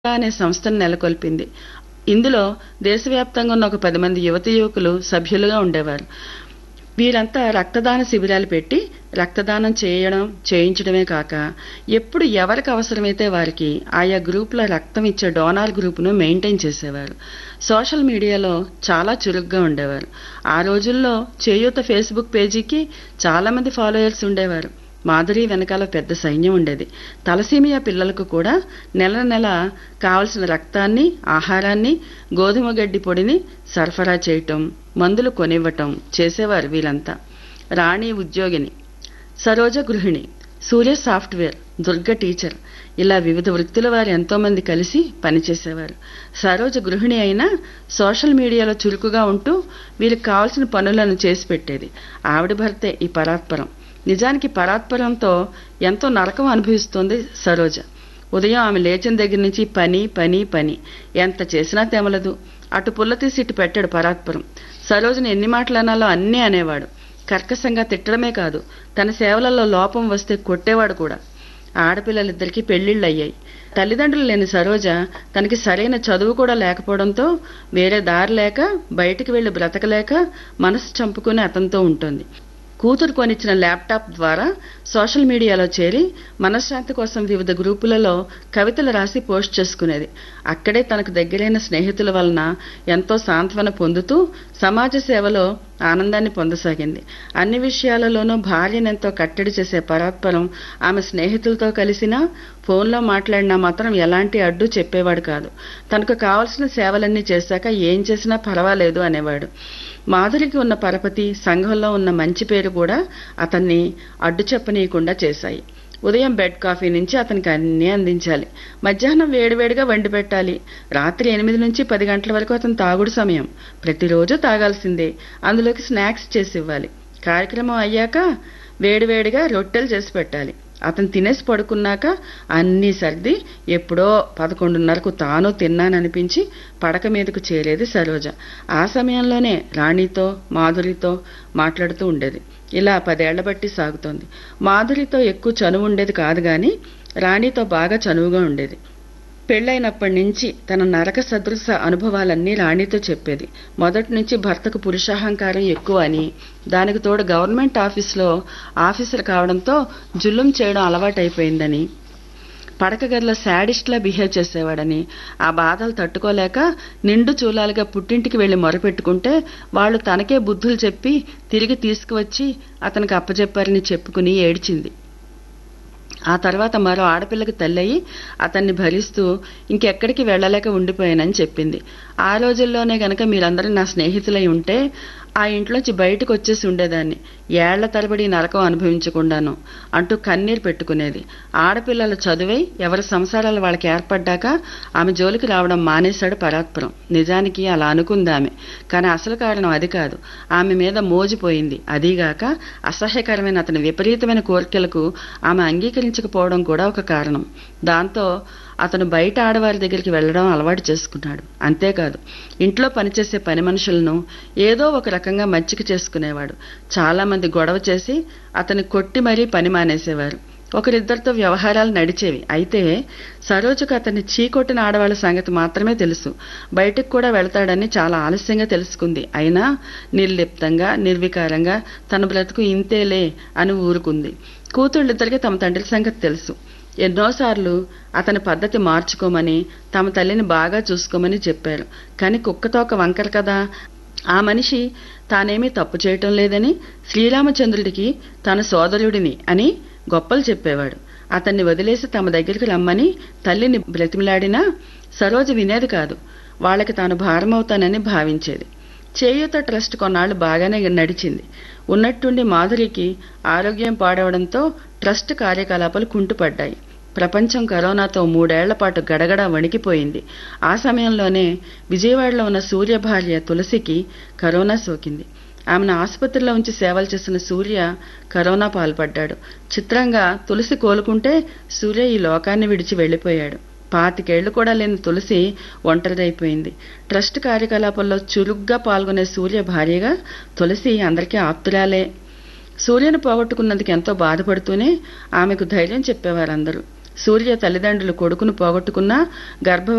అనే సంస్థను నెలకొల్పింది ఇందులో దేశవ్యాప్తంగా ఉన్న ఒక పది మంది యువతి యువకులు సభ్యులుగా ఉండేవారు వీరంతా రక్తదాన శిబిరాలు పెట్టి రక్తదానం చేయడం చేయించడమే కాక ఎప్పుడు ఎవరికి అవసరమైతే వారికి ఆయా గ్రూపుల రక్తం ఇచ్చే డోనార్ గ్రూపును మెయింటైన్ చేసేవారు సోషల్ మీడియాలో చాలా చురుగ్గా ఉండేవారు ఆ రోజుల్లో చేయూత ఫేస్బుక్ పేజీకి చాలా మంది ఫాలోయర్స్ ఉండేవారు మాధురి వెనకాల పెద్ద సైన్యం ఉండేది తలసీమియా పిల్లలకు కూడా నెల నెల కావలసిన రక్తాన్ని ఆహారాన్ని గోధుమ గడ్డి పొడిని సరఫరా చేయటం మందులు కొనివ్వటం చేసేవారు వీళ్ళంతా రాణి ఉద్యోగిని సరోజ గృహిణి సూర్య సాఫ్ట్వేర్ దుర్గ టీచర్ ఇలా వివిధ వృత్తుల వారు ఎంతోమంది కలిసి పనిచేసేవారు సరోజ గృహిణి అయినా సోషల్ మీడియాలో చురుకుగా ఉంటూ వీరికి కావాల్సిన పనులను చేసి పెట్టేది ఆవిడ భర్తే ఈ పరాత్పరం నిజానికి పరాత్పరంతో ఎంతో నరకం అనుభవిస్తోంది సరోజ ఉదయం ఆమె లేచిన దగ్గర నుంచి పని పని పని ఎంత చేసినా తెమలదు అటు పుల్ల తీసి ఇటు పెట్టాడు పరాత్పరం సరోజను ఎన్ని మాటలనాలో అన్నీ అనేవాడు కర్కశంగా తిట్టడమే కాదు తన సేవలలో లోపం వస్తే కొట్టేవాడు కూడా ఆడపిల్లలిద్దరికీ పెళ్లిళ్ళు అయ్యాయి తల్లిదండ్రులు లేని సరోజ తనకి సరైన చదువు కూడా లేకపోవడంతో వేరే దారి లేక బయటికి వెళ్లి బ్రతకలేక మనసు చంపుకుని అతనితో ఉంటుంది కూతురు కొనిచ్చిన ల్యాప్టాప్ ద్వారా సోషల్ మీడియాలో చేరి మనశ్శాంతి కోసం వివిధ గ్రూపులలో కవితలు రాసి పోస్ట్ చేసుకునేది అక్కడే తనకు దగ్గరైన స్నేహితుల వలన ఎంతో సాంత్వన పొందుతూ సమాజ సేవలో ఆనందాన్ని పొందసాగింది అన్ని విషయాలలోనూ భార్యనెంతో కట్టడి చేసే పరాత్పరం ఆమె స్నేహితులతో కలిసినా ఫోన్లో మాట్లాడినా మాత్రం ఎలాంటి అడ్డు చెప్పేవాడు కాదు తనకు కావలసిన సేవలన్నీ చేశాక ఏం చేసినా పర్వాలేదు అనేవాడు మాధురికి ఉన్న పరపతి సంఘంలో ఉన్న మంచి పేరు కూడా అతన్ని అడ్డు చెప్పనీయకుండా చేశాయి ఉదయం బెడ్ కాఫీ నుంచి అతనికి అన్నీ అందించాలి మధ్యాహ్నం వేడివేడిగా వండి పెట్టాలి రాత్రి ఎనిమిది నుంచి పది గంటల వరకు అతను తాగుడు సమయం ప్రతిరోజు తాగాల్సిందే అందులోకి స్నాక్స్ చేసి ఇవ్వాలి కార్యక్రమం అయ్యాక వేడివేడిగా రొట్టెలు చేసి పెట్టాలి అతను తినేసి పడుకున్నాక అన్నీ సర్ది ఎప్పుడో పదకొండున్నరకు తాను తిన్నాననిపించి పడక మీదకు చేరేది సరోజ ఆ సమయంలోనే రాణితో మాధురితో మాట్లాడుతూ ఉండేది ఇలా పదేళ్ల బట్టి సాగుతోంది మాధురితో ఎక్కువ చనువు ఉండేది కాదు కానీ రాణితో బాగా చనువుగా ఉండేది పెళ్ళైనప్పటి నుంచి తన నరక సదృశ అనుభవాలన్నీ రాణితో చెప్పేది మొదటి నుంచి భర్తకు పురుషాహంకారం ఎక్కువ అని దానికి తోడు గవర్నమెంట్ ఆఫీస్లో ఆఫీసర్ కావడంతో జుల్లుం చేయడం అలవాటైపోయిందని పడక గదిలో శాడిస్ట్లా బిహేవ్ చేసేవాడని ఆ బాధలు తట్టుకోలేక నిండు చూలాలుగా పుట్టింటికి వెళ్లి మొరపెట్టుకుంటే వాళ్ళు తనకే బుద్ధులు చెప్పి తిరిగి తీసుకువచ్చి అతనికి అప్పచెప్పారని చెప్పుకుని ఏడ్చింది ఆ తర్వాత మరో ఆడపిల్లకి తల్లయి అతన్ని భరిస్తూ ఇంకెక్కడికి వెళ్ళలేక ఉండిపోయానని చెప్పింది ఆ రోజుల్లోనే గనక మీరందరూ నా స్నేహితులై ఉంటే ఆ ఇంట్లోంచి బయటకు వచ్చేసి ఉండేదాన్ని ఏళ్ల తరబడి నరకం అనుభవించకుండాను అంటూ కన్నీరు పెట్టుకునేది ఆడపిల్లల చదువై ఎవరి సంసారాలు వాళ్ళకి ఏర్పడ్డాక ఆమె జోలికి రావడం మానేశాడు పరాత్పురం నిజానికి అలా అనుకుంది ఆమె కానీ అసలు కారణం అది కాదు ఆమె మీద మోజిపోయింది అదీగాక అసహ్యకరమైన అతని విపరీతమైన కోరికలకు ఆమె అంగీకరించకపోవడం కూడా ఒక కారణం దాంతో అతను బయట ఆడవారి దగ్గరికి వెళ్ళడం అలవాటు చేసుకున్నాడు అంతేకాదు ఇంట్లో పనిచేసే పని మనుషులను ఏదో ఒక రకంగా మచ్చిక చేసుకునేవాడు చాలా మంది గొడవ చేసి అతని కొట్టి మరీ పని మానేసేవారు ఒకరిద్దరితో వ్యవహారాలు నడిచేవి అయితే సరోజకు అతన్ని చీకొట్టిన ఆడవాళ్ళ సంగతి మాత్రమే తెలుసు బయటకు కూడా వెళతాడని చాలా ఆలస్యంగా తెలుసుకుంది అయినా నిర్లిప్తంగా నిర్వికారంగా తన బ్రతుకు ఇంతేలే అని ఊరుకుంది కూతుళ్ళిద్దరికి తమ తండ్రి సంగతి తెలుసు ఎన్నోసార్లు అతని పద్ధతి మార్చుకోమని తమ తల్లిని బాగా చూసుకోమని చెప్పారు కానీ కుక్కతో ఒక వంకర కదా ఆ మనిషి తానేమీ తప్పు చేయటం లేదని శ్రీరామచంద్రుడికి తన సోదరుడిని అని గొప్పలు చెప్పేవాడు అతన్ని వదిలేసి తమ దగ్గరికి రమ్మని తల్లిని బ్రతిమిలాడినా సరోజ వినేది కాదు వాళ్ళకి తాను భారమవుతానని భావించేది చేయూత ట్రస్ట్ కొన్నాళ్లు బాగానే నడిచింది ఉన్నట్టుండి మాధురికి ఆరోగ్యం పాడవడంతో ట్రస్ట్ కార్యకలాపాలు కుంటుపడ్డాయి ప్రపంచం కరోనాతో మూడేళ్ల పాటు గడగడ వణికిపోయింది ఆ సమయంలోనే విజయవాడలో ఉన్న సూర్య భార్య తులసికి కరోనా సోకింది ఆమెను ఆసుపత్రిలో ఉంచి సేవలు చేసిన సూర్య కరోనా పాల్పడ్డాడు చిత్రంగా తులసి కోలుకుంటే సూర్య ఈ లోకాన్ని విడిచి వెళ్లిపోయాడు పాతికేళ్లు కూడా లేని తులసి ఒంటరిదైపోయింది ట్రస్ట్ కార్యకలాపాల్లో చురుగ్గా పాల్గొనే సూర్య భార్యగా తులసి అందరికీ ఆప్తురాలే సూర్యను పోగొట్టుకున్నందుకు ఎంతో బాధపడుతూనే ఆమెకు ధైర్యం చెప్పేవారందరూ సూర్య తల్లిదండ్రులు కొడుకును పోగొట్టుకున్నా గర్భ